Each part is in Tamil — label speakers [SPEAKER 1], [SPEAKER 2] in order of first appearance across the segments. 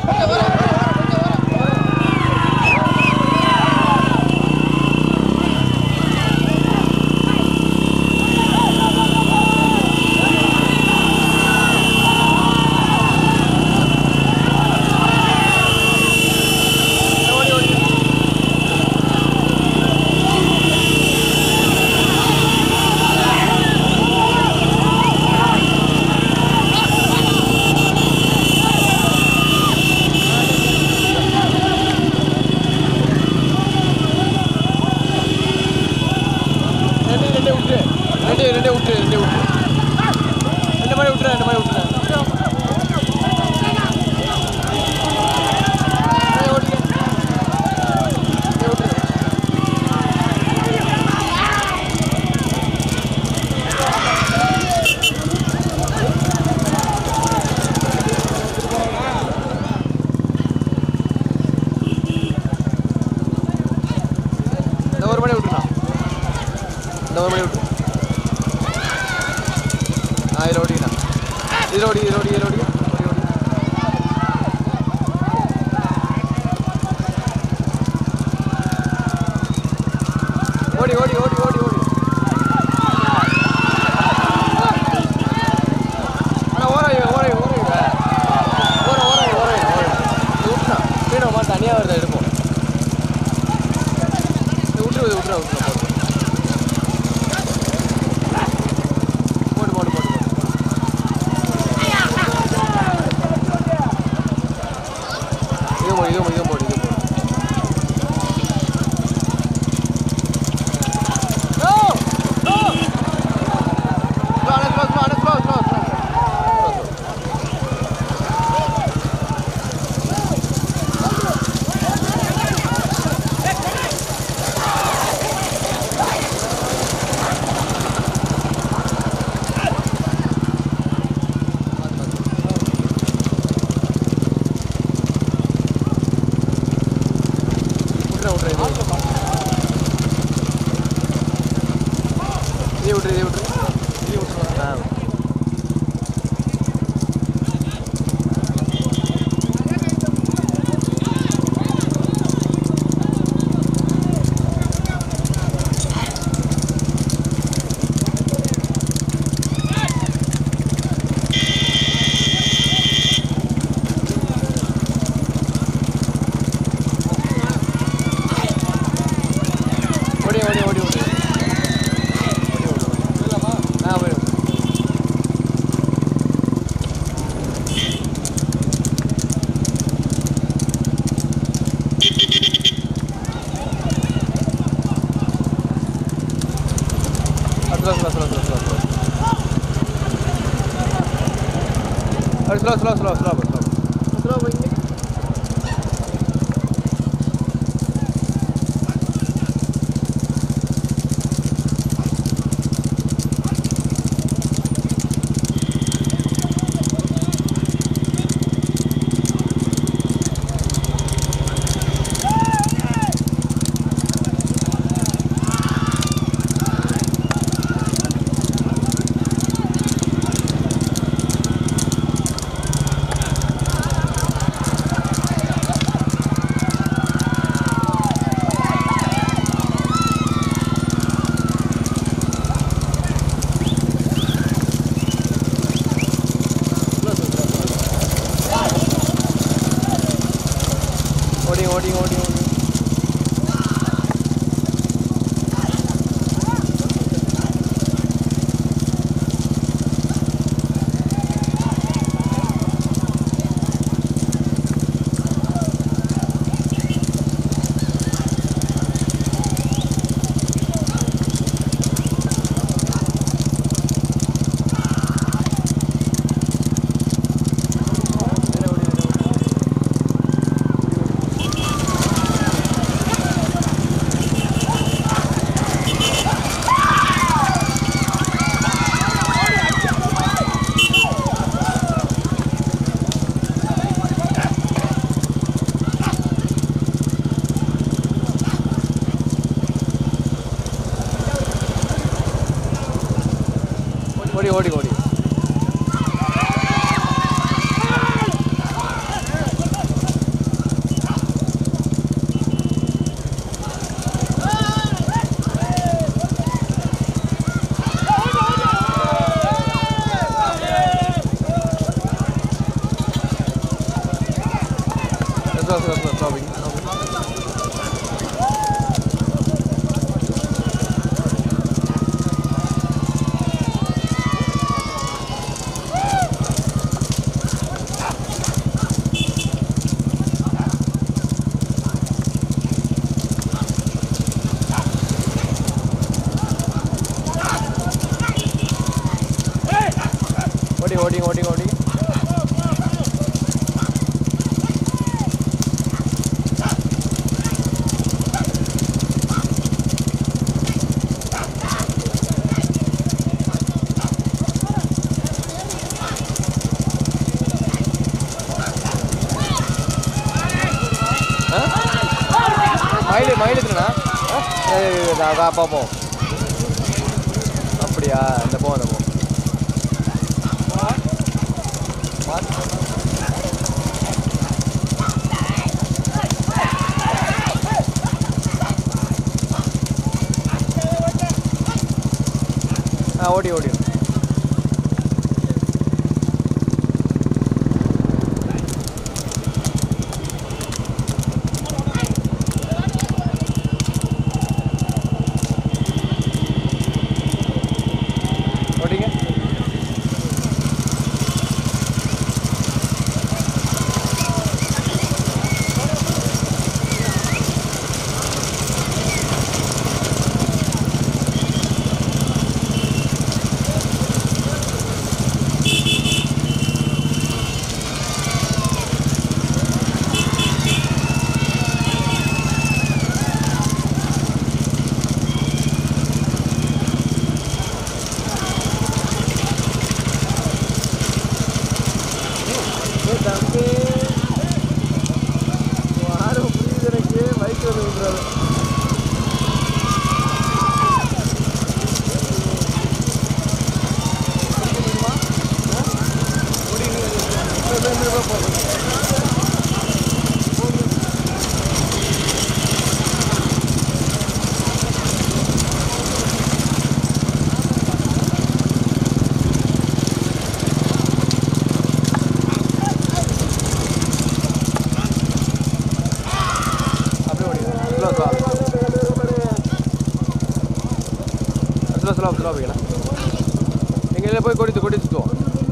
[SPEAKER 1] ரெண்டு ரெண்டே விட்டுரு ரெண்டே ரெண்டே விட்டுரு ரெண்டே விட்டுரு ரெண்டு மாதிரி விட்டுரு ரெண்டு மாதிரி விட்டுரு ஏய், ஓடிடு. ஏய், விட்டுரு. இந்த ஒரு மணி விட்டுருண்ணா இந்த ஒரு மணி விட்டு ஆ இதில் ஓடிங்கண்ணா இதில் ஓடி இதில் ஓடி இதில் ஓடி ஓடி ஓடி ஓடி ஓடி ஓடி ஓடி ஓடி அண்ணா ஓராய் ஓராய் ஓராய் ஓர ஓராய் ஓராய் ஓராய் இது விட்டுனா ஸ்பீடமா தனியாக வருது எடுப்போம் இது விட்டுரு இது விட்டுரு விட்டுரு போட்டு போட்டு போட்டு போட்டு இது போடு இது போடு இது போடு இது போடு No! No! Slow, slow, slow, slow, slow, slow. Slow, slow. விட்றேன் விட்றேன் இது விட்ரு இது விட்ரு இது விட்ரு ஆ ஓடி ஓடி ஓடி ஓடி ஓடி ஓடி ஆ ஓடி slow slow slow slow slow slow slow slow slow slow slow slow போய் ஓடி ஓடி ஓடி ஓடி ஓடி ஓடி ஓடி ஸ்லோ ஸ்லோ ஸ்லோ ஸ்லோ ஓடி ஓடி ஓடி ஓடி மயில் மயில் இருக்குண்ணா பார்ப்போம் அப்படியா இந்த போ அந்த போ ஆ ஓடி ஓடி ஓடிங்க தம்பி யாரும் புரியுது எனக்கு பைக் வந்து விடுறாரு அப்படியே ஓடி slow slow slow slow slow போய்க்கலாம் எங்கே போய் கொடித்து கொடி சுற்றுவோம்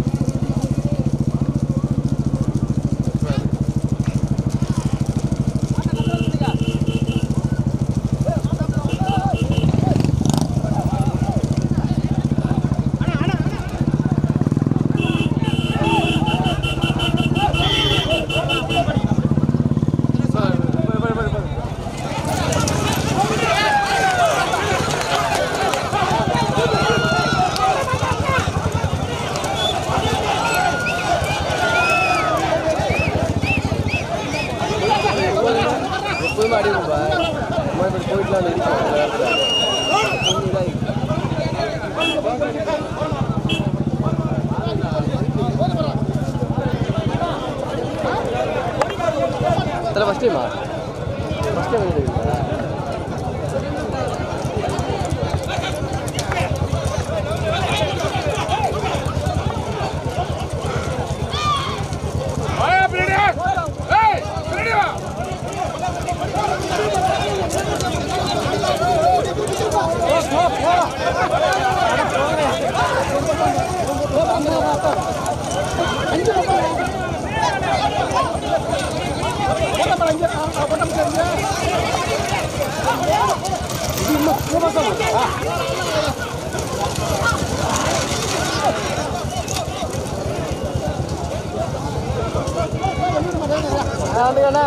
[SPEAKER 1] எப்போதுமே அடி கொடுப்பா இந்த மாதிரி போயிட்டுலாம் அந்த அதில் ஃபஸ்ட் டைமா ஃபஸ்ட் டைம் வந்து வந்துங்கண்ணா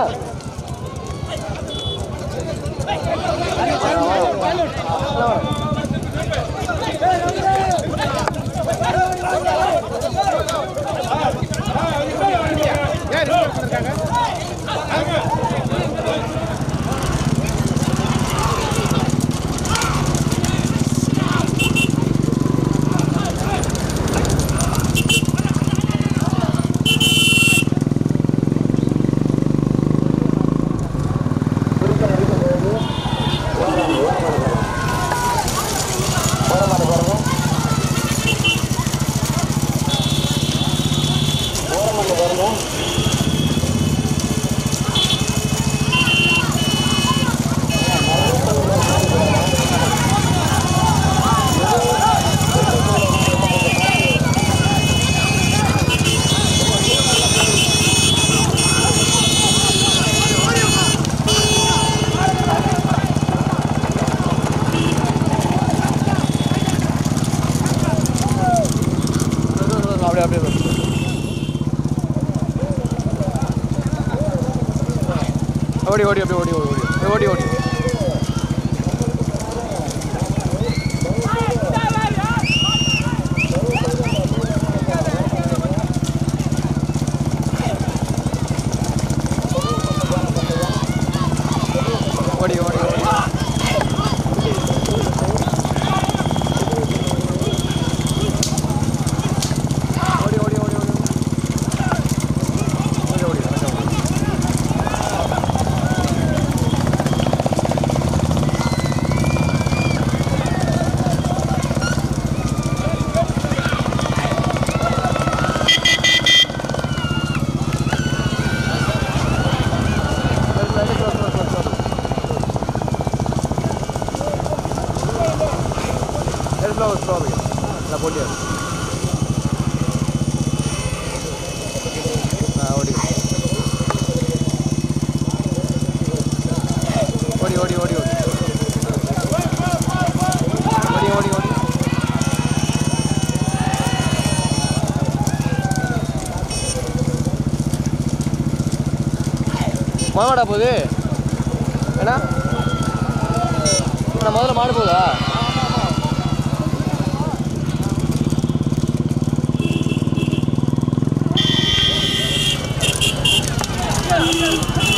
[SPEAKER 1] ஓடி ஓடி அப்படியே ஓடி ஓடி ஓடி ஓடி ஓடி ஓடி ஓடி ஓடி ஓடி ஓடி ஓடி ஓடி ஓடி ஓடி நடக்க ஓடி Es lo slow La polia. Ah, ஓடி ஓடி ஓடி ஓடி ஓடி ஓடி ஓடி ஓடி மாமாடா போகுது ஏன்னா நான் முதல்ல மாடு போகுதா
[SPEAKER 2] Thank